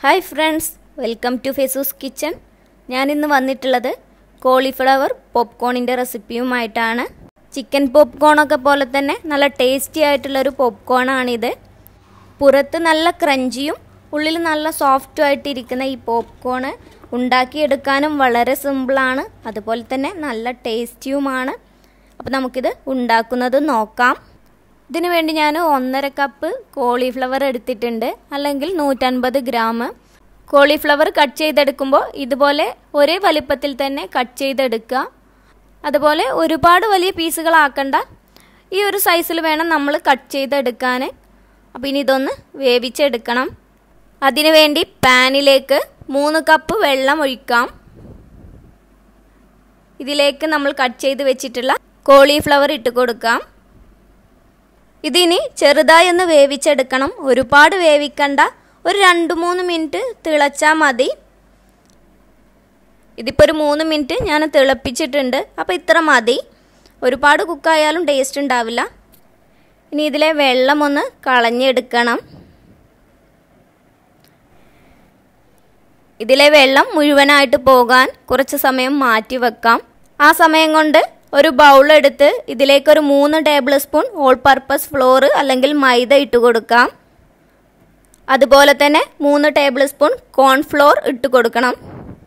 hi friends welcome to ഫെസൂസ് kitchen ഞാനിന്ന് വന്നിട്ടുള്ളത് കോളിഫ്ലവർ പോപ്കോണിൻ്റെ റെസിപ്പിയുമായിട്ടാണ് ചിക്കൻ പോപ്കോണൊക്കെ പോലെ തന്നെ നല്ല ടേസ്റ്റി ആയിട്ടുള്ളൊരു പോപ്കോണാണിത് പുറത്ത് നല്ല ക്രഞ്ചിയും ഉള്ളിൽ നല്ല സോഫ്റ്റും ആയിട്ടിരിക്കുന്ന ഈ പോപ്കോണ് ഉണ്ടാക്കിയെടുക്കാനും വളരെ സിമ്പിളാണ് അതുപോലെ തന്നെ നല്ല ടേസ്റ്റിയുമാണ് അപ്പോൾ നമുക്കിത് ഉണ്ടാക്കുന്നത് നോക്കാം ഇതിനു വേണ്ടി ഞാൻ ഒന്നര കപ്പ് കോളിഫ്ലവർ എടുത്തിട്ടുണ്ട് അല്ലെങ്കിൽ നൂറ്റൻപത് ഗ്രാം കോളിഫ്ലവർ കട്ട് ചെയ്തെടുക്കുമ്പോൾ ഇതുപോലെ ഒരേ വലിപ്പത്തിൽ തന്നെ കട്ട് ചെയ്തെടുക്കുക അതുപോലെ ഒരുപാട് വലിയ പീസുകളാക്കണ്ട ഈ ഒരു സൈസിൽ വേണം നമ്മൾ കട്ട് ചെയ്തെടുക്കാൻ അപ്പോൾ ഇനി ഇതൊന്ന് വേവിച്ചെടുക്കണം അതിനുവേണ്ടി പാനിലേക്ക് മൂന്ന് കപ്പ് വെള്ളം ഒഴിക്കാം ഇതിലേക്ക് നമ്മൾ കട്ട് ചെയ്ത് വെച്ചിട്ടുള്ള കോളിഫ്ലവർ ഇട്ട് കൊടുക്കാം ഇതിനി ചെറുതായി ഒന്ന് വേവിച്ചെടുക്കണം ഒരുപാട് വേവിക്കണ്ട ഒരു രണ്ട് മൂന്ന് മിനിറ്റ് തിളച്ചാൽ മതി ഇതിപ്പോൾ ഒരു മൂന്ന് മിനിറ്റ് ഞാൻ തിളപ്പിച്ചിട്ടുണ്ട് അപ്പോൾ ഇത്ര മതി ഒരുപാട് കുക്കായാലും ടേസ്റ്റ് ഉണ്ടാവില്ല ഇനി ഇതിലെ വെള്ളം ഒന്ന് കളഞ്ഞെടുക്കണം ഇതിലെ വെള്ളം മുഴുവനായിട്ട് പോകാൻ കുറച്ച് സമയം മാറ്റി വെക്കാം ആ സമയം കൊണ്ട് ഒരു ബൗൾ എടുത്ത് ഇതിലേക്ക് ഒരു മൂന്ന് tablespoon all purpose flour അല്ലെങ്കിൽ മൈദ ഇട്ട് കൊടുക്കാം അതുപോലെ തന്നെ മൂന്ന് ടേബിൾ സ്പൂൺ കോൺഫ്ലോർ ഇട്ട് കൊടുക്കണം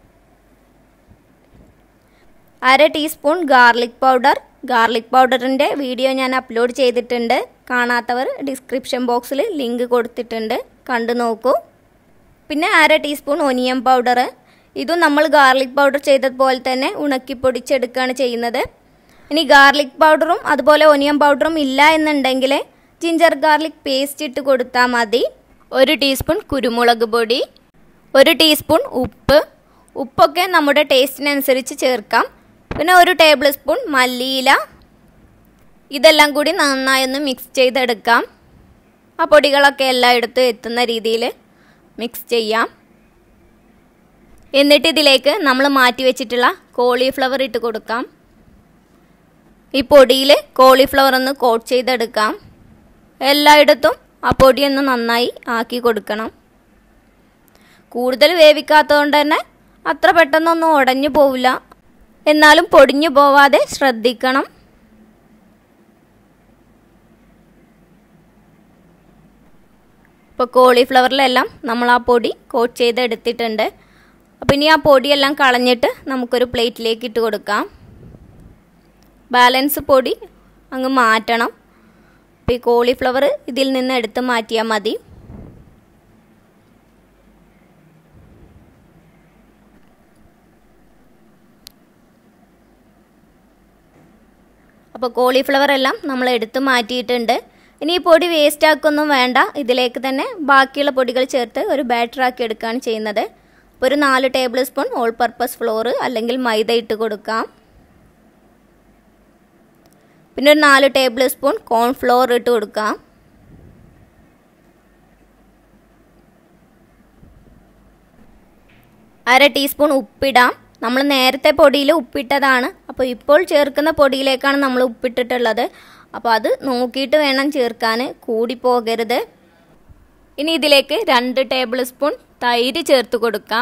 അര ടീസ്പൂൺ ഗാർലിക് പൗഡർ ഗാർലിക് പൗഡറിൻ്റെ വീഡിയോ ഞാൻ അപ്ലോഡ് ചെയ്തിട്ടുണ്ട് കാണാത്തവർ ഡിസ്ക്രിപ്ഷൻ ബോക്സിൽ ലിങ്ക് കൊടുത്തിട്ടുണ്ട് കണ്ടു നോക്കൂ പിന്നെ അര ടീസ്പൂൺ ഒനിയൻ പൗഡർ ഇതും നമ്മൾ ഗാർലിക് പൗഡർ ചെയ്തതുപോലെ തന്നെ ഉണക്കി പൊടിച്ചെടുക്കുകയാണ് ചെയ്യുന്നത് ഇനി ഗാർലിക് പൗഡറും അതുപോലെ ഒനിയൻ പൗഡറും ഇല്ല എന്നുണ്ടെങ്കിൽ ജിഞ്ചർ ഗാർലിക് പേസ്റ്റ് ഇട്ട് കൊടുത്താൽ മതി ഒരു ടീസ്പൂൺ കുരുമുളക് പൊടി ഒരു ടീസ്പൂൺ ഉപ്പ് ഉപ്പൊക്കെ നമ്മുടെ ടേസ്റ്റിനനുസരിച്ച് ചേർക്കാം പിന്നെ ഒരു ടേബിൾ സ്പൂൺ മല്ലിയില ഇതെല്ലാം കൂടി നന്നായി ഒന്ന് മിക്സ് ചെയ്തെടുക്കാം ആ പൊടികളൊക്കെ എല്ലായിടത്തും എത്തുന്ന രീതിയിൽ മിക്സ് ചെയ്യാം എന്നിട്ട് ഇതിലേക്ക് നമ്മൾ മാറ്റി വെച്ചിട്ടുള്ള കോളിഫ്ലവർ ഇട്ട് കൊടുക്കാം ഈ പൊടിയിൽ കോളിഫ്ലവർ ഒന്ന് കോട്ട് ചെയ്തെടുക്കാം എല്ലായിടത്തും ആ പൊടിയൊന്ന് നന്നായി ആക്കി കൊടുക്കണം കൂടുതൽ വേവിക്കാത്തതുകൊണ്ട് തന്നെ അത്ര പെട്ടെന്നൊന്നും ഉടഞ്ഞു പോവില്ല എന്നാലും പൊടിഞ്ഞു പോവാതെ ശ്രദ്ധിക്കണം ഇപ്പോൾ കോളിഫ്ലവറിലെല്ലാം നമ്മൾ ആ പൊടി കോട്ട് ചെയ്ത് എടുത്തിട്ടുണ്ട് അപ്പോൾ ഇനി ആ പൊടിയെല്ലാം കളഞ്ഞിട്ട് നമുക്കൊരു പ്ലേറ്റിലേക്ക് ഇട്ട് കൊടുക്കാം ബാലൻസ് പൊടി അങ്ങ് മാറ്റണം അപ്പോൾ ഈ കോളിഫ്ലവർ ഇതിൽ നിന്ന് എടുത്ത് മാറ്റിയാൽ മതി അപ്പോൾ കോളിഫ്ലവർ എല്ലാം നമ്മൾ എടുത്ത് മാറ്റിയിട്ടുണ്ട് ഇനി ഈ പൊടി വേസ്റ്റ് ആക്കൊന്നും വേണ്ട ഇതിലേക്ക് തന്നെ ബാക്കിയുള്ള പൊടികൾ ചേർത്ത് ഒരു ബാറ്റർ ആക്കി എടുക്കുകയാണ് ചെയ്യുന്നത് അപ്പോൾ ഒരു നാല് tablespoon all purpose flour അല്ലെങ്കിൽ മൈദ ഇട്ട് കൊടുക്കാം പിന്നെ ഒരു നാല് ടേബിൾ സ്പൂൺ കോൺഫ്ലോർ ഇട്ട് കൊടുക്കാം അര ടീസ്പൂൺ ഉപ്പിടാം നമ്മൾ നേരത്തെ പൊടിയിൽ ഉപ്പിട്ടതാണ് അപ്പോൾ ഇപ്പോൾ ചേർക്കുന്ന പൊടിയിലേക്കാണ് നമ്മൾ ഉപ്പിട്ടിട്ടുള്ളത് അപ്പോൾ അത് നോക്കിയിട്ട് വേണം ചേർക്കാൻ കൂടിപ്പോകരുത് ഇനി ഇതിലേക്ക് രണ്ട് ടേബിൾ സ്പൂൺ തൈര് ചേർത്ത് കൊടുക്കാം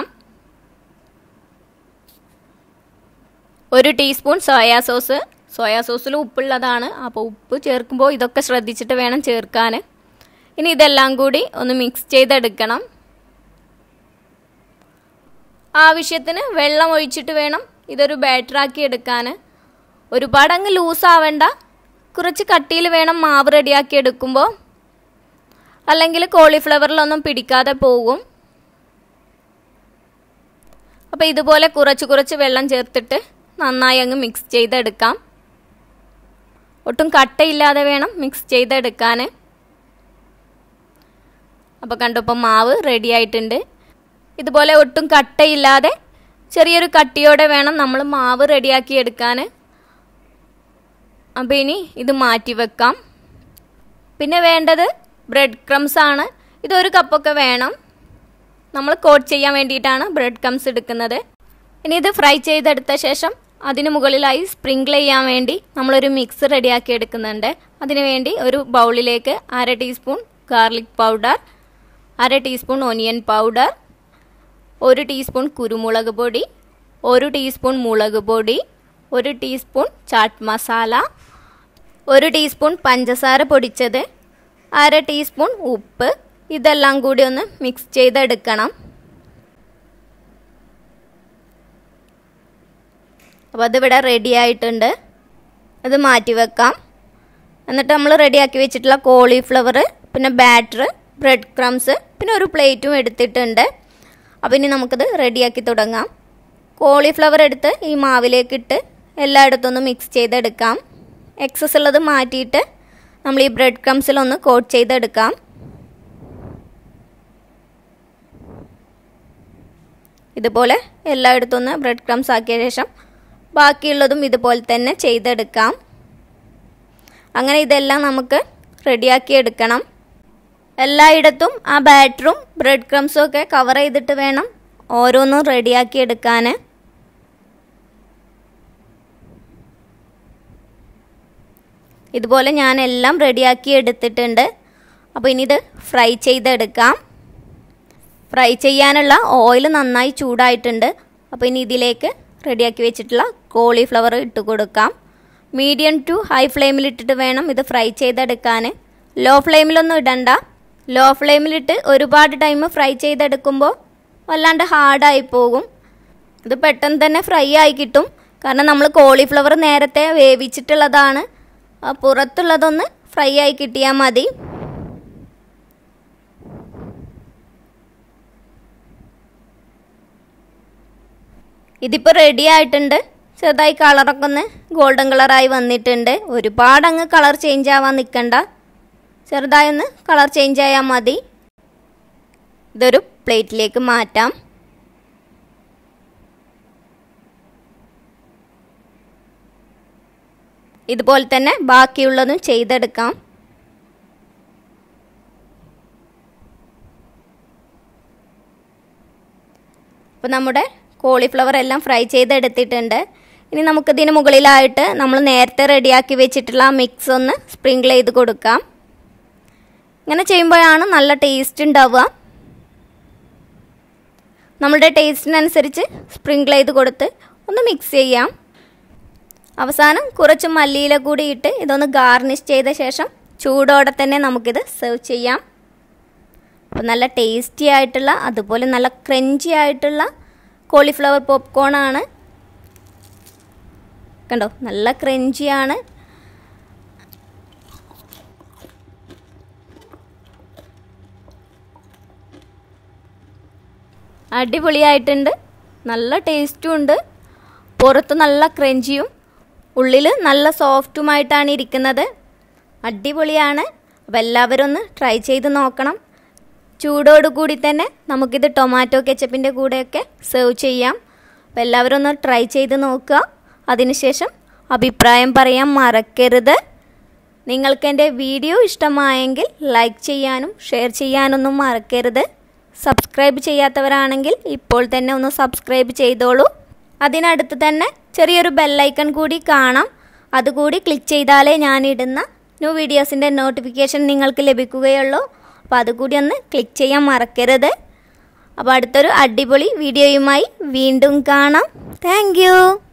ഒരു ടീസ്പൂൺ സോയാ സോസ് സോയാ സോസിൽ ഉപ്പുള്ളതാണ് അപ്പോൾ ഉപ്പ് ചേർക്കുമ്പോൾ ഇതൊക്കെ ശ്രദ്ധിച്ചിട്ട് വേണം ചേർക്കാൻ ഇനി ഇതെല്ലാം കൂടി ഒന്ന് മിക്സ് ചെയ്തെടുക്കണം ആവശ്യത്തിന് വെള്ളം ഒഴിച്ചിട്ട് വേണം ഇതൊരു ബാറ്ററാക്കി എടുക്കാൻ ഒരുപാട് അങ്ങ് ലൂസ് ആവേണ്ട കുറച്ച് കട്ടിയിൽ വേണം മാവ് റെഡിയാക്കി എടുക്കുമ്പോൾ അല്ലെങ്കിൽ കോളിഫ്ലവറിലൊന്നും പിടിക്കാതെ പോകും അപ്പോൾ ഇതുപോലെ കുറച്ച് കുറച്ച് വെള്ളം ചേർത്തിട്ട് നന്നായി അങ്ങ് മിക്സ് ചെയ്തെടുക്കാം ഒട്ടും കട്ടയില്ലാതെ വേണം മിക്സ് ചെയ്തെടുക്കാൻ അപ്പോൾ കണ്ടപ്പോൾ മാവ് റെഡി ആയിട്ടുണ്ട് ഇതുപോലെ ഒട്ടും കട്ടയില്ലാതെ ചെറിയൊരു കട്ടിയോടെ വേണം നമ്മൾ മാവ് റെഡിയാക്കി എടുക്കാൻ അപ്പോൾ ഇനി ഇത് മാറ്റി വെക്കാം പിന്നെ വേണ്ടത് ബ്രെഡ് ക്രംസ് ആണ് ഇതൊരു കപ്പൊക്കെ വേണം നമ്മൾ കോട്ട് ചെയ്യാൻ വേണ്ടിയിട്ടാണ് ബ്രെഡ് ക്രംസ് എടുക്കുന്നത് ഇനി ഇത് ഫ്രൈ ചെയ്തെടുത്ത ശേഷം അതിന് മുകളിലായി സ്പ്രിങ്കിൾ ചെയ്യാൻ വേണ്ടി നമ്മളൊരു മിക്സ് റെഡിയാക്കി എടുക്കുന്നുണ്ട് അതിനു വേണ്ടി ഒരു ബൗളിലേക്ക് അര ടീസ്പൂൺ ഗാർലിക് പൗഡർ അര ടീസ്പൂൺ ഒനിയൻ പൗഡർ ഒരു ടീസ്പൂൺ കുരുമുളക് പൊടി ഒരു ടീസ്പൂൺ മുളക് പൊടി ഒരു ടീസ്പൂൺ ചാട്ട് മസാല ഒരു ടീസ്പൂൺ പഞ്ചസാര പൊടിച്ചത് അര ടീസ്പൂൺ ഉപ്പ് ഇതെല്ലാം കൂടി ഒന്ന് മിക്സ് ചെയ്തെടുക്കണം അപ്പോൾ അതിവിടെ റെഡി ആയിട്ടുണ്ട് അത് മാറ്റി വെക്കാം എന്നിട്ട് നമ്മൾ റെഡിയാക്കി വെച്ചിട്ടുള്ള കോളിഫ്ലവർ പിന്നെ ബാറ്റർ ബ്രെഡ് ക്രംസ് പിന്നെ ഒരു പ്ലേറ്റും എടുത്തിട്ടുണ്ട് അപ്പോൾ ഇനി നമുക്കത് റെഡിയാക്കി തുടങ്ങാം കോളിഫ്ലവർ എടുത്ത് ഈ മാവിലേക്കിട്ട് എല്ലായിടത്തും ഒന്ന് മിക്സ് ചെയ്തെടുക്കാം എക്സസ് ഉള്ളത് മാറ്റിയിട്ട് നമ്മൾ ഈ ബ്രെഡ് ക്രംസിലൊന്ന് കോട്ട് ചെയ്തെടുക്കാം ഇതുപോലെ എല്ലായിടത്തും ഒന്ന് ബ്രെഡ് ക്രംസ് ആക്കിയ ശേഷം ബാക്കിയുള്ളതും ഇതുപോലെ തന്നെ ചെയ്തെടുക്കാം അങ്ങനെ ഇതെല്ലാം നമുക്ക് റെഡിയാക്കി എടുക്കണം എല്ലായിടത്തും ആ ബാറ്ററും ബ്രെഡ് ക്രംസും ഒക്കെ കവർ ചെയ്തിട്ട് വേണം ഓരോന്നും റെഡിയാക്കി എടുക്കാൻ ഇതുപോലെ ഞാൻ എല്ലാം റെഡിയാക്കി എടുത്തിട്ടുണ്ട് അപ്പോൾ ഇനി ഇത് ഫ്രൈ ചെയ്തെടുക്കാം ഫ്രൈ ചെയ്യാനുള്ള ഓയിൽ നന്നായി ചൂടായിട്ടുണ്ട് അപ്പോൾ ഇനി ഇതിലേക്ക് റെഡിയാക്കി വെച്ചിട്ടുള്ള കോളിഫ്ലവർ ഇട്ട് കൊടുക്കാം മീഡിയം ടു ഹൈ ഫ്ലെയിമിൽ ഇട്ടിട്ട് വേണം ഇത് ഫ്രൈ ചെയ്തെടുക്കാൻ ലോ ഫ്ലെയിമിലൊന്നും ഇടണ്ട ലോ ഫ്ലെയിമിലിട്ട് ഒരുപാട് ടൈം ഫ്രൈ ചെയ്തെടുക്കുമ്പോൾ വല്ലാണ്ട് ഹാർഡായി പോകും ഇത് പെട്ടെന്ന് തന്നെ ഫ്രൈ ആയി കിട്ടും കാരണം നമ്മൾ കോളിഫ്ലവർ നേരത്തെ വേവിച്ചിട്ടുള്ളതാണ് ആ പുറത്തുള്ളതൊന്ന് ഫ്രൈ ആയി കിട്ടിയാൽ മതി ഇതിപ്പോൾ റെഡി ആയിട്ടുണ്ട് ചെറുതായി കളറൊക്കെ ഒന്ന് ഗോൾഡൻ കളറായി വന്നിട്ടുണ്ട് ഒരുപാട് അങ്ങ് കളർ ചേഞ്ച് ആവാൻ നിൽക്കണ്ട ചെറുതായി ഒന്ന് കളർ ചേഞ്ച് ആയാൽ മതി ഇതൊരു പ്ലേറ്റിലേക്ക് മാറ്റാം ഇതുപോലെ തന്നെ ബാക്കിയുള്ളതും ചെയ്തെടുക്കാം അപ്പോൾ നമ്മുടെ കോളിഫ്ലവർ എല്ലാം ഫ്രൈ ചെയ്തെടുത്തിട്ടുണ്ട് ഇനി നമുക്കിതിന് മുകളിലായിട്ട് നമ്മൾ നേരത്തെ റെഡിയാക്കി വെച്ചിട്ടുള്ള ആ മിക്സ് ഒന്ന് സ്പ്രിങ്കിൾ ചെയ്ത് കൊടുക്കാം ഇങ്ങനെ ചെയ്യുമ്പോഴാണ് നല്ല ടേസ്റ്റ് ഉണ്ടാവുക നമ്മളുടെ ടേസ്റ്റിനനുസരിച്ച് സ്പ്രിങ്കിൾ ചെയ്ത് കൊടുത്ത് ഒന്ന് മിക്സ് ചെയ്യാം അവസാനം കുറച്ച് മല്ലിയില കൂടി ഇട്ട് ഇതൊന്ന് ഗാർണിഷ് ചെയ്ത ശേഷം ചൂടോടെ തന്നെ നമുക്കിത് സെർവ് ചെയ്യാം അപ്പോൾ നല്ല ടേസ്റ്റി ആയിട്ടുള്ള അതുപോലെ നല്ല ക്രഞ്ചി ആയിട്ടുള്ള കോളിഫ്ലവർ പോപ്കോൺ ആണ് കണ്ടോ നല്ല ക്രഞ്ചിയാണ് അടിപൊളിയായിട്ടുണ്ട് നല്ല ടേസ്റ്റും ഉണ്ട് പുറത്ത് നല്ല ക്രഞ്ചിയും ഉള്ളിൽ നല്ല സോഫ്റ്റുമായിട്ടാണ് ഇരിക്കുന്നത് അടിപൊളിയാണ് അപ്പോൾ എല്ലാവരും ഒന്ന് ട്രൈ ചെയ്ത് നോക്കണം ചൂടോടുകൂടി തന്നെ നമുക്കിത് ടൊമാറ്റോ കെച്ചപ്പിൻ്റെ കൂടെയൊക്കെ സെർവ് ചെയ്യാം അപ്പോൾ എല്ലാവരും ഒന്ന് ട്രൈ ചെയ്ത് നോക്കുക അതിനുശേഷം അഭിപ്രായം പറയാൻ മറക്കരുത് നിങ്ങൾക്ക് എൻ്റെ വീഡിയോ ഇഷ്ടമായെങ്കിൽ ലൈക്ക് ചെയ്യാനും ഷെയർ ചെയ്യാനൊന്നും മറക്കരുത് സബ്സ്ക്രൈബ് ചെയ്യാത്തവരാണെങ്കിൽ ഇപ്പോൾ തന്നെ ഒന്ന് സബ്സ്ക്രൈബ് ചെയ്തോളൂ അതിനടുത്ത് തന്നെ ചെറിയൊരു ബെല്ലൈക്കൺ കൂടി കാണാം അതുകൂടി ക്ലിക്ക് ചെയ്താലേ ഞാനിടുന്ന ന്യൂ വീഡിയോസിൻ്റെ നോട്ടിഫിക്കേഷൻ നിങ്ങൾക്ക് ലഭിക്കുകയുള്ളൂ അപ്പോൾ അതുകൂടി ഒന്ന് ക്ലിക്ക് ചെയ്യാൻ മറക്കരുത് അപ്പോൾ അടുത്തൊരു അടിപൊളി വീഡിയോയുമായി വീണ്ടും കാണാം താങ്ക്